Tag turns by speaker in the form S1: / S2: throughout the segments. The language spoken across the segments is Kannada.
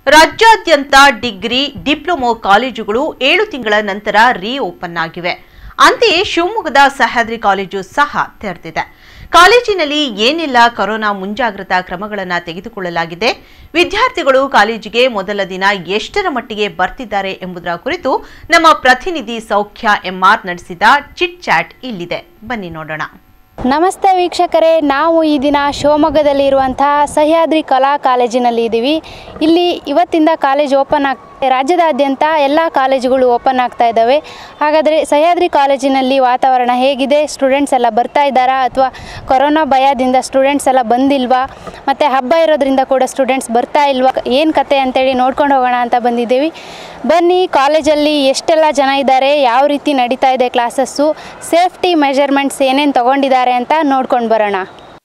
S1: ರಾಜ್ಯಾದ್ಯಂತ ಡಿಗ್ರಿ ಡಿಪ್ಲೊಮೊ ಕಾಲೇಜುಗಳು ಏಳು ತಿಂಗಳ ನಂತರ ರೀ ಓಪನ್ ಆಗಿವೆ ಅಂತೆಯೇ ಶಿವಮೊಗ್ಗದ ಸಹ್ಯಾದ್ರಿ ಕಾಲೇಜು ಸಹ ತೆರೆದಿದೆ ಕಾಲೇಜಿನಲ್ಲಿ ಏನೆಲ್ಲ ಕೊರೋನಾ ಮುಂಜಾಗ್ರತಾ ಕ್ರಮಗಳನ್ನು ತೆಗೆದುಕೊಳ್ಳಲಾಗಿದೆ ವಿದ್ಯಾರ್ಥಿಗಳು ಕಾಲೇಜಿಗೆ ಮೊದಲ ದಿನ ಎಷ್ಟರ ಮಟ್ಟಿಗೆ ಬರ್ತಿದ್ದಾರೆ ಎಂಬುದರ ಕುರಿತು ನಮ್ಮ ಪ್ರತಿನಿಧಿ ಸೌಖ್ಯ ಎಂಆರ್ ನಡೆಸಿದ ಚಿಟ್ ಚಾಟ್ ಇಲ್ಲಿದೆ ಬನ್ನಿ ನೋಡೋಣ
S2: ನಮಸ್ತೆ ವೀಕ್ಷಕರೇ ನಾವು ಈ ದಿನ ಶಿವಮೊಗ್ಗದಲ್ಲಿ ಇರುವಂತಹ ಸಹ್ಯಾದ್ರಿ ಕಲಾ ಕಾಲೇಜಿನಲ್ಲಿ ಇದ್ದೀವಿ ಇಲ್ಲಿ ಇವತ್ತಿಂದ ಕಾಲೇಜ್ ಓಪನ್ ಆಗ್ ರಾಜ್ಯದಾದ್ಯಂತ ಎಲ್ಲ ಕಾಲೇಜುಗಳು ಓಪನ್ ಆಗ್ತಾ ಇದ್ದಾವೆ ಹಾಗಾದರೆ ಸಹ್ಯಾದ್ರಿ ಕಾಲೇಜಿನಲ್ಲಿ ವಾತಾವರಣ ಹೇಗಿದೆ ಸ್ಟೂಡೆಂಟ್ಸ್ ಎಲ್ಲ ಬರ್ತಾ ಇದ್ದಾರಾ ಅಥವಾ ಕೊರೋನಾ ಭಯದಿಂದ ಸ್ಟೂಡೆಂಟ್ಸ್ ಎಲ್ಲ ಬಂದಿಲ್ವಾ ಮತ್ತು ಹಬ್ಬ ಇರೋದ್ರಿಂದ ಕೂಡ ಸ್ಟೂಡೆಂಟ್ಸ್ ಬರ್ತಾ ಇಲ್ವಾ ಏನು ಕತೆ ಅಂತೇಳಿ ನೋಡ್ಕೊಂಡು ಹೋಗೋಣ ಅಂತ ಬಂದಿದ್ದೀವಿ ಬನ್ನಿ ಕಾಲೇಜಲ್ಲಿ ಎಷ್ಟೆಲ್ಲ ಜನ ಇದ್ದಾರೆ ಯಾವ ರೀತಿ ನಡೀತಾ ಇದೆ ಕ್ಲಾಸಸ್ಸು ಸೇಫ್ಟಿ ಮೆಜರ್ಮೆಂಟ್ಸ್ ಏನೇನು ತಗೊಂಡಿದ್ದಾರೆ ಅಂತ ನೋಡ್ಕೊಂಡು ಬರೋಣ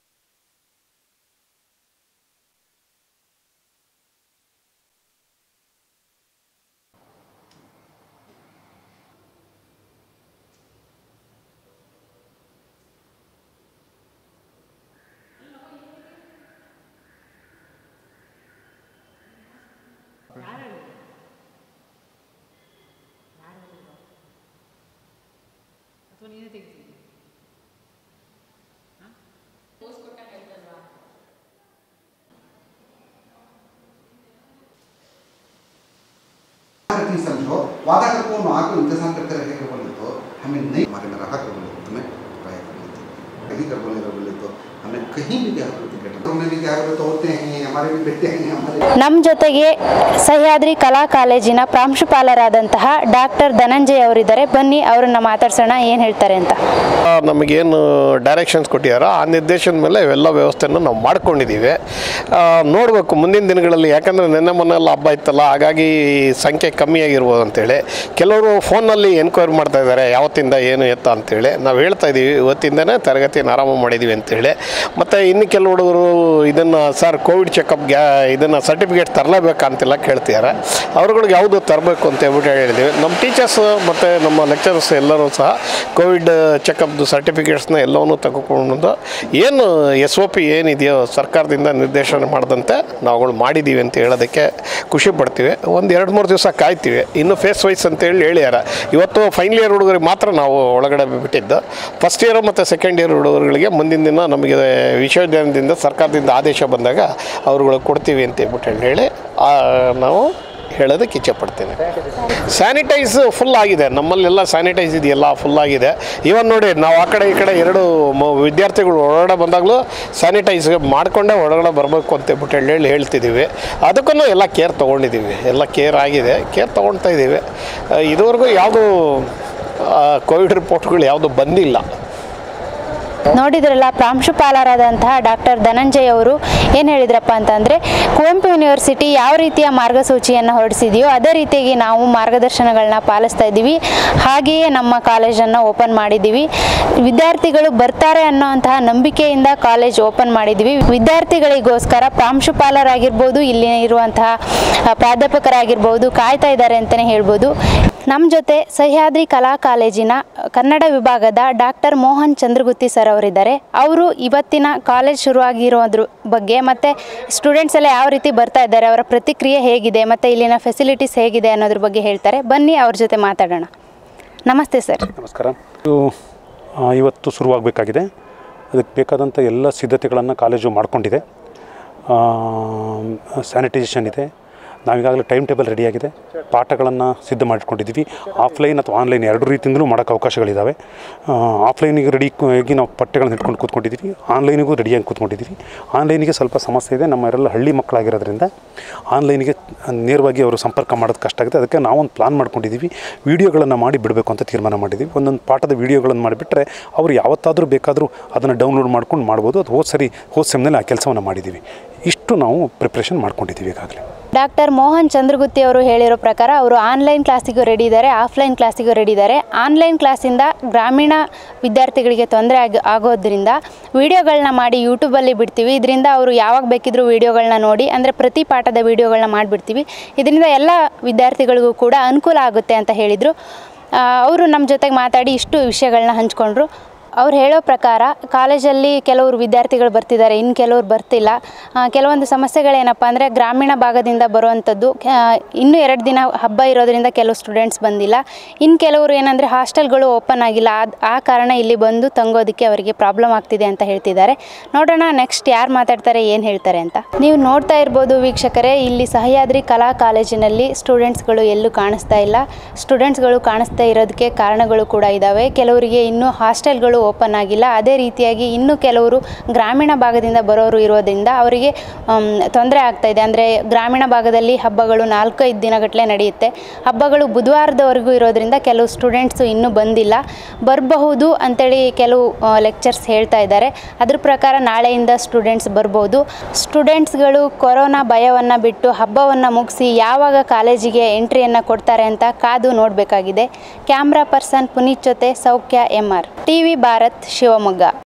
S3: नहीं समझो वादा कर कौन वहाँ को इंतजार करते रहेगा बोले तो हमें नहीं हमारे में रहा कर बोले तो तुम्हें ट्राई कर लेते कहीं कर बोले बोले तो हमें कहीं भी क्या बोलते बेटा तुमने भी क्या बोले तो होते हैं हमारे भी बेटे हैं हमारे
S2: ನಮ್ಮ ಜೊತೆಗೆ ಸಹ್ಯಾದ್ರಿ ಕಲಾ ಕಾಲೇಜಿನ ಪ್ರಾಂಶುಪಾಲರಾದಂತಹ ಡಾಕ್ಟರ್ ಧನಂಜಯ್ ಅವರಿದ್ದಾರೆ ಬನ್ನಿ ಅವರನ್ನ ಮಾತಾಡ್ಸೋಣ ಏನು ಹೇಳ್ತಾರೆ ಅಂತ
S4: ಆ, ನಮಗೇನು ಡೈರೆಕ್ಷನ್ಸ್ ಕೊಟ್ಟಿದ್ದಾರೋ ಆ ನಿರ್ದೇಶನದ ಮೇಲೆ ಇವೆಲ್ಲ ವ್ಯವಸ್ಥೆಯನ್ನು ನಾವು ಮಾಡ್ಕೊಂಡಿದ್ದೀವಿ ಆ, ನೋಡಬೇಕು ಮುಂದಿನ ದಿನಗಳಲ್ಲಿ ಯಾಕಂದರೆ ನಿನ್ನೆ ಮೊನ್ನೆಲ್ಲ ಹಬ್ಬ ಇತ್ತಲ್ಲ ಹಾಗಾಗಿ ಸಂಖ್ಯೆ ಕಮ್ಮಿ ಆಗಿರ್ಬೋದು ಅಂತೇಳಿ ಕೆಲವರು ಫೋನಲ್ಲಿ ಎನ್ಕ್ವೈರಿ ಮಾಡ್ತಾ ಇದ್ದಾರೆ ಯಾವತ್ತಿಂದ ಏನು ಎತ್ತ ಅಂತೇಳಿ ನಾವು ಹೇಳ್ತಾ ಇದ್ದೀವಿ ಇವತ್ತಿಂದನೇ ತರಗತಿಯನ್ನು ಆರಂಭ ಮಾಡಿದ್ದೀವಿ ಅಂತೇಳಿ ಮತ್ತು ಇನ್ನು ಕೆಲವು ಹುಡುಗರು ಇದನ್ನು ಸರ್ ಕೋವಿಡ್ ಚೆಕಪ್ ಗ್ಯಾ ಇದನ್ನು ಸರ್ಟಿಫಿಕೇಟ್ ತರಲೇಬೇಕಂತೆಲ್ಲ ಕೇಳ್ತಿದ್ದಾರೆ ಅವ್ರುಗಳಿಗೆ ಯಾವುದು ತರಬೇಕು ಅಂತ ಹೇಳ್ಬಿಟ್ಟು ಹೇಳಿದ್ದೀವಿ ನಮ್ಮ ಟೀಚರ್ಸ್ ಮತ್ತು ನಮ್ಮ ಲೆಕ್ಚರರ್ಸ್ ಎಲ್ಲರೂ ಸಹ ಕೋವಿಡ್ ಚೆಕಪ್ದು ಸರ್ಟಿಫಿಕೇಟ್ಸ್ನ ಎಲ್ಲವನ್ನೂ ತೆಗೆದುಕೊಂಡು ಏನು ಎಸ್ ಒ ಪಿ ಏನಿದೆಯೋ ಸರ್ಕಾರದಿಂದ ನಿರ್ದೇಶನ ಮಾಡಿದಂತೆ ನಾವುಗಳು ಮಾಡಿದ್ದೀವಿ ಅಂತ ಹೇಳೋದಕ್ಕೆ ಖುಷಿ ಪಡ್ತೀವಿ ಒಂದು ಎರಡು ಮೂರು ದಿವಸ ಕಾಯ್ತೀವಿ ಇನ್ನು ಫೇಸ್ ವೈಸ್ ಅಂತೇಳಿ ಹೇಳ್ಯಾರ ಇವತ್ತು ಫೈನಲ್ ಇಯರ್ ಹುಡುಗರಿಗೆ ಮಾತ್ರ ನಾವು ಒಳಗಡೆ ಬಿಟ್ಟಿದ್ದು ಫಸ್ಟ್ ಇಯರ್ ಮತ್ತು ಸೆಕೆಂಡ್ ಇಯರ್ ಹುಡುಗರುಗಳಿಗೆ ಮುಂದಿನ ದಿನ ನಮಗೆ ವಿಶ್ವವಿದ್ಯಾಲಯದಿಂದ ಸರ್ಕಾರದಿಂದ ಆದೇಶ ಬಂದಾಗ ಅವ್ರುಗಳಿಗೆ ಕೊಡ್ತೀವಿ ಅಂತ ಹೇಳ್ಬಿಟ್ಟು ಹೇಳಿ ಆ, ನಾವು ಹೇಳೋದಕ್ಕೆ ಇಚ್ಛೆ ಪಡ್ತೀನಿ ಸ್ಯಾನಿಟೈಸ್ ಫುಲ್ ಆಗಿದೆ ನಮ್ಮಲ್ಲೆಲ್ಲ ಸ್ಯಾನಿಟೈಸ್ ಇದೆಯಲ್ಲ ಫುಲ್ ಆಗಿದೆ ಇವನ್ ನೋಡಿ ನಾವು ಆ ಕಡೆ ಈ ಕಡೆ ಎರಡು ಮ- ವಿದ್ಯಾರ್ಥಿಗಳು ಹೊರಗಡೆ ಬಂದಾಗಲೂ ಸ್ಯಾನಿಟೈಸ್ ಮಾಡಿಕೊಂಡೇ ಹೊರಗಡೆ ಬರಬೇಕು ಅಂತ ಹೇಳ್ಬಿಟ್ಟು ಹೇಳಿ ಹೇಳಿ ಹೇಳ್ತಿದ್ದೀವಿ ಅದಕ್ಕೂ ಎಲ್ಲ ಕೇರ್ ತೊಗೊಂಡಿದ್ದೀವಿ ಎಲ್ಲ ಕೇರ್ ಆಗಿದೆ ಕೇರ್ ತೊಗೊಳ್ತಾ ಇದ್ದೀವಿ ಆ, ಇದುವರೆಗೂ ಯಾವುದು ಕೋವಿಡ್ ರಿಪೋರ್ಟ್ಗಳು ಯಾವುದು ಬಂದಿಲ್ಲ
S2: ನೋಡಿದ್ರಲ್ಲ ಪ್ರಾಂಶುಪಾಲರಾದಂತಹ ಡಾಕ್ಟರ್ ಧನಂಜಯ್ ಅವರು ಏನು ಹೇಳಿದ್ರಪ್ಪ ಅಂತಂದರೆ ಕುವೆಂಪು ಯೂನಿವರ್ಸಿಟಿ ಯಾವ ರೀತಿಯ ಮಾರ್ಗಸೂಚಿಯನ್ನು ಹೊರಡಿಸಿದೆಯೋ ಅದೇ ರೀತಿಯಾಗಿ ನಾವು ಮಾರ್ಗದರ್ಶನಗಳನ್ನ ಪಾಲಿಸ್ತಾ ಇದ್ದೀವಿ ಹಾಗೆಯೇ ನಮ್ಮ ಕಾಲೇಜನ್ನು ಓಪನ್ ಮಾಡಿದ್ದೀವಿ ವಿದ್ಯಾರ್ಥಿಗಳು ಬರ್ತಾರೆ ಅನ್ನೋಂತಹ ನಂಬಿಕೆಯಿಂದ ಕಾಲೇಜ್ ಓಪನ್ ಮಾಡಿದ್ದೀವಿ ವಿದ್ಯಾರ್ಥಿಗಳಿಗೋಸ್ಕರ ಪ್ರಾಂಶುಪಾಲರಾಗಿರ್ಬೋದು ಇಲ್ಲಿ ಇರುವಂತಹ ಆ, ಪ್ರಾಧ್ಯಾಪಕರಾಗಿರ್ಬೋದು ಕಾಯ್ತಾ ಇದ್ದಾರೆ ಅಂತಲೇ ಹೇಳ್ಬೋದು ನಮ್ಮ ಜೊತೆ ಸಹ್ಯಾದ್ರಿ ಕಲಾ ಕಾಲೇಜಿನ ಕನ್ನಡ ವಿಭಾಗದ ಡಾಕ್ಟರ್ ಮೋಹನ್ ಚಂದ್ರಗುತ್ತಿ ಸರ್ ಅವರಿದ್ದಾರೆ ಅವರು ಇವತ್ತಿನ ಕಾಲೇಜ್ ಶುರುವಾಗಿರೋದ್ರ ಬಗ್ಗೆ ಮತ್ತು ಸ್ಟೂಡೆಂಟ್ಸ್ ಎಲ್ಲ ಯಾವ ರೀತಿ ಬರ್ತಾ ಇದ್ದಾರೆ ಅವರ ಪ್ರತಿಕ್ರಿಯೆ ಹೇಗಿದೆ ಮತ್ತು ಇಲ್ಲಿನ ಫೆಸಿಲಿಟೀಸ್ ಹೇಗಿದೆ ಅನ್ನೋದ್ರ ಬಗ್ಗೆ ಹೇಳ್ತಾರೆ ಬನ್ನಿ ಅವ್ರ ಜೊತೆ ಮಾತಾಡೋಣ ನಮಸ್ತೆ ಸರ್
S5: ನಮಸ್ಕಾರ ಇದು ಆ, ಇವತ್ತು ಶುರುವಾಗಬೇಕಾಗಿದೆ ಅದಕ್ಕೆ ಬೇಕಾದಂಥ ಎಲ್ಲ ಸಿದ್ಧತೆಗಳನ್ನು ಕಾಲೇಜು ಮಾಡಿಕೊಂಡಿದೆ ಸ್ಯಾನಿಟೈಸೇಷನ್ ಇದೆ ನಾವೀಗಾಗಲೇ ಟೈಮ್ ಟೇಬಲ್ ರೆಡಿಯಾಗಿದೆ ಪಾಠಗಳನ್ನು ಸಿದ್ಧ ಮಾಡಿಕೊಂಡಿದ್ದೀವಿ ಆಫ್ಲೈನ್ ಅಥವಾ ಆನ್ಲೈನ್ ಎರಡು ರೀತಿಯಿಂದಲೂ ಮಾಡೋಕ್ಕೆ ಅವಕಾಶಗಳಿದ್ದಾವೆ ಆಫ್ಲೈನಿಗೆ ರೆಡಿ ಆಗಿ ನಾವು ಪಠ್ಯಗಳನ್ನು ಇಟ್ಕೊಂಡು ಕೂತ್ಕೊಂಡಿದ್ದೀವಿ ಆನ್ಲೈನಿಗೂ ರೆಡಿಯಾಗಿ ಕೂತ್ಕೊಂಡಿದ್ದೀವಿ ಆನ್ಲೈನಿಗೆ ಸ್ವಲ್ಪ ಸಮಸ್ಯೆ ಇದೆ ನಮ್ಮರೆಲ್ಲ ಹಳ್ಳಿ ಮಕ್ಕಳಾಗಿರೋದ್ರಿಂದ ಆನ್ಲೈನಿಗೆ ನೇರವಾಗಿ ಅವರು ಸಂಪರ್ಕ ಮಾಡೋದು ಕಷ್ಟ ಆಗುತ್ತೆ ಅದಕ್ಕೆ ನಾವೊಂದು ಪ್ಲಾನ್ ಮಾಡ್ಕೊಂಡಿದ್ದೀವಿ ವೀಡಿಯೋಗಳನ್ನು ಮಾಡಿ ಬಿಡಬೇಕು ಅಂತ ತೀರ್ಮಾನ ಮಾಡಿದ್ದೀವಿ ಒಂದೊಂದು ಪಾಠದ ವೀಡಿಯೋಗಳನ್ನು ಮಾಡಿಬಿಟ್ರೆ ಅವರು ಯಾವತ್ತಾದರೂ ಬೇಕಾದರೂ ಅದನ್ನು ಡೌನ್ಲೋಡ್ ಮಾಡ್ಕೊಂಡು ಮಾಡ್ಬೋದು ಅದು ಹೋದ ಸರಿ ಹೋದ ಸೆಮ್ನಲ್ಲಿ ಆ ಕೆಲಸವನ್ನು ಮಾಡಿದ್ದೀವಿ ಇಷ್ಟು ನಾವು ಪ್ರಿಪ್ರೇಷನ್ ಮಾಡ್ಕೊಂಡಿದ್ದೀವಿ ಈಗಾಗಲೇ
S2: ಡಾಕ್ಟರ್ ಮೋಹನ್ ಚಂದ್ರಗುತ್ತಿ ಅವರು ಹೇಳಿರೋ ಪ್ರಕಾರ ಅವರು ಆನ್ಲೈನ್ ಕ್ಲಾಸಿಗೂ ರೆಡಿ ಇದ್ದಾರೆ ಆಫ್ಲೈನ್ ಕ್ಲಾಸಿಗೂ ರೆಡಿ ಇದ್ದಾರೆ ಆನ್ಲೈನ್ ಕ್ಲಾಸಿಂದ ಗ್ರಾಮೀಣ ವಿದ್ಯಾರ್ಥಿಗಳಿಗೆ ತೊಂದರೆ ಆಗ ಆಗೋದ್ರಿಂದ ವಿಡಿಯೋಗಳನ್ನ ಮಾಡಿ ಯೂಟ್ಯೂಬಲ್ಲಿ ಬಿಡ್ತೀವಿ ಇದರಿಂದ ಅವರು ಯಾವಾಗ ಬೇಕಿದ್ರೂ ವಿಡಿಯೋಗಳನ್ನ ನೋಡಿ ಅಂದರೆ ಪ್ರತಿ ಪಾಠದ ವಿಡಿಯೋಗಳನ್ನ ಮಾಡಿಬಿಡ್ತೀವಿ ಇದರಿಂದ ಎಲ್ಲ ವಿದ್ಯಾರ್ಥಿಗಳಿಗೂ ಕೂಡ ಅನುಕೂಲ ಆಗುತ್ತೆ ಅಂತ ಹೇಳಿದರು ಅವರು ನಮ್ಮ ಜೊತೆಗೆ ಮಾತಾಡಿ ಇಷ್ಟು ವಿಷಯಗಳನ್ನ ಹಂಚ್ಕೊಂಡ್ರು ಅವ್ರು ಹೇಳೋ ಪ್ರಕಾರ ಕಾಲೇಜಲ್ಲಿ ಕೆಲವರು ವಿದ್ಯಾರ್ಥಿಗಳು ಬರ್ತಿದ್ದಾರೆ ಇನ್ನು ಕೆಲವರು ಬರ್ತಿಲ್ಲ ಆ, ಕೆಲವೊಂದು ಸಮಸ್ಯೆಗಳೇನಪ್ಪ ಅಂದರೆ ಗ್ರಾಮೀಣ ಭಾಗದಿಂದ ಬರುವಂಥದ್ದು ಆ, ಇನ್ನೂ ಎರಡು ದಿನ ಹಬ್ಬ ಇರೋದ್ರಿಂದ ಕೆಲವು ಸ್ಟೂಡೆಂಟ್ಸ್ ಬಂದಿಲ್ಲ ಇನ್ನು ಕೆಲವರು ಏನಂದರೆ ಹಾಸ್ಟೆಲ್ಗಳು ಓಪನ್ ಆಗಿಲ್ಲ ಆದ್- ಆ ಕಾರಣ ಇಲ್ಲಿ ಬಂದು ತಂಗೋದಕ್ಕೆ ಅವರಿಗೆ ಪ್ರಾಬ್ಲಮ್ ಆಗ್ತಿದೆ ಅಂತ ಹೇಳ್ತಿದ್ದಾರೆ ನೋಡೋಣ ನೆಕ್ಸ್ಟ್ ಯಾರು ಮಾತಾಡ್ತಾರೆ ಏನು ಹೇಳ್ತಾರೆ ಅಂತ ನೀವು ನೋಡ್ತಾ ಇರ್ಬೋದು ವೀಕ್ಷಕರೇ ಇಲ್ಲಿ ಸಹ್ಯಾದ್ರಿ ಕಲಾ ಕಾಲೇಜಿನಲ್ಲಿ ಸ್ಟೂಡೆಂಟ್ಸ್ಗಳು ಎಲ್ಲೂ ಕಾಣಿಸ್ತಾ ಇಲ್ಲ ಸ್ಟೂಡೆಂಟ್ಸ್ಗಳು ಕಾಣಿಸ್ತಾ ಇರೋದಕ್ಕೆ ಕಾರಣಗಳು ಕೂಡ ಇದ್ದಾವೆ ಕೆಲವರಿಗೆ ಇನ್ನೂ ಹಾಸ್ಟೆಲ್ಗಳು ಓಪನ್ ಆಗಿಲ್ಲ ಅದೇ ರೀತಿಯಾಗಿ ಇನ್ನೂ ಕೆಲವರು ಗ್ರಾಮೀಣ ಭಾಗದಿಂದ ಬರೋರು ಇರೋದ್ರಿಂದ ಅವರಿಗೆ ತೊಂದರೆ ಆಗ್ತಾ ಇದೆ ಅಂದರೆ ಗ್ರಾಮೀಣ ಭಾಗದಲ್ಲಿ ಹಬ್ಬಗಳು ನಾಲ್ಕೈದು ದಿನಗಟ್ಟಲೆ ನಡೆಯುತ್ತೆ ಹಬ್ಬಗಳು ಬುಧವಾರದವರೆಗೂ ಇರೋದ್ರಿಂದ ಕೆಲವು ಸ್ಟೂಡೆಂಟ್ಸು ಇನ್ನೂ ಬಂದಿಲ್ಲ ಬರಬಹುದು ಅಂತೇಳಿ ಕೆಲವು ಲೆಕ್ಚರ್ಸ್ ಹೇಳ್ತಾ ಇದ್ದಾರೆ ಅದ್ರ ಪ್ರಕಾರ ನಾಳೆಯಿಂದ ಸ್ಟೂಡೆಂಟ್ಸ್ ಬರ್ಬೋದು ಸ್ಟೂಡೆಂಟ್ಸ್ಗಳು ಕೊರೋನಾ ಭಯವನ್ನು ಬಿಟ್ಟು ಹಬ್ಬವನ್ನು ಮುಗಿಸಿ ಯಾವಾಗ ಕಾಲೇಜಿಗೆ ಎಂಟ್ರಿಯನ್ನು ಕೊಡ್ತಾರೆ ಅಂತ ಕಾದು ನೋಡಬೇಕಾಗಿದೆ ಕ್ಯಾಮ್ರಾ ಪರ್ಸನ್ ಪುನೀತ್ ಜೊತೆ Soukhya M R T V Bharat Shivamogga